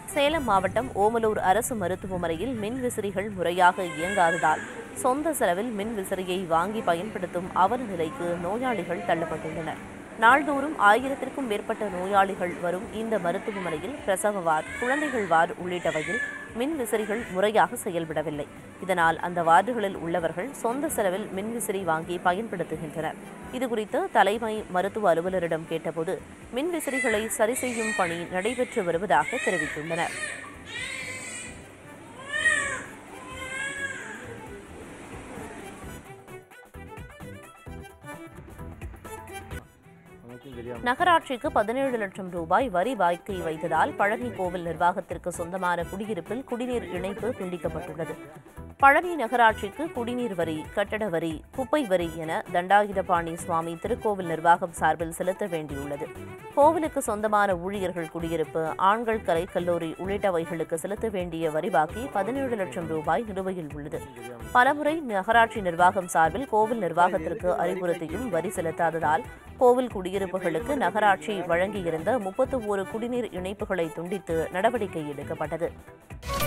சேலம் மாவட்டம் ஓமலூர் அரசு மருத்துவமனையில் மின் விசிறிகள் முறையாக இயங்காததால் சொந்த செலவில் மின் விசிறியை வாங்கி பயன்படுத்தும் அவல நிலைக்கு நோயாளிகள் தள்ளப்பட்டுள்ளனர் நாள்தோறும் ஆயிரத்திற்கும் மேற்பட்ட நோயாளிகள் வரும் இந்த மருத்துவமனையில் பிரசவ வார்டு குழந்தைகள் வார்டு உள்ளிட்டவையில் மின் விசிறிகள் முறையாக செயல்படவில்லை இதனால் அந்த வார்டுகளில் உள்ளவர்கள் சொந்த செலவில் மின் விசிறி வாங்கி பயன்படுத்துகின்றனர் இதுகுறித்து தலைமை மருத்துவ அலுவலரிடம் கேட்டபோது மின் விசிறிகளை சரி செய்யும் பணி நடைபெற்று வருவதாக தெரிவித்துள்ளனர் நகராட்சிக்கு பதினேழு லட்சம் ரூபாய் வரி வாய்க்கை வைத்ததால் பழனி கோவில் நிர்வாகத்திற்கு சொந்தமான குடியிருப்பில் குடிநீர் இணைப்பு துண்டிக்கப்பட்டுள்ளது பழனி நகராட்சிக்கு குடிநீர் வரி கட்டட வரி குப்பை வரி என தண்டாயுதபாணி சுவாமி திருக்கோவில் நிர்வாகம் சார்பில் செலுத்த வேண்டியுள்ளது கோவிலுக்கு சொந்தமான ஊழியர்கள் குடியிருப்பு ஆண்கள் கலை கல்லூரி உள்ளிட்டவைகளுக்கு செலுத்த வேண்டிய வரி பாக்கி பதினேழு லட்சம் ரூபாய் நிலுவையில் உள்ளது பலமுறை நகராட்சி நிர்வாகம் சார்பில் கோவில் நிர்வாகத்திற்கு அறிவுறுத்தியும் வரி செலுத்தாததால் கோவில் குடியிருப்புகளுக்கு நகராட்சி வழங்கியிருந்த முப்பத்து ஒரு குடிநீர் இணைப்புகளை துண்டித்து நடவடிக்கை எடுக்கப்பட்டது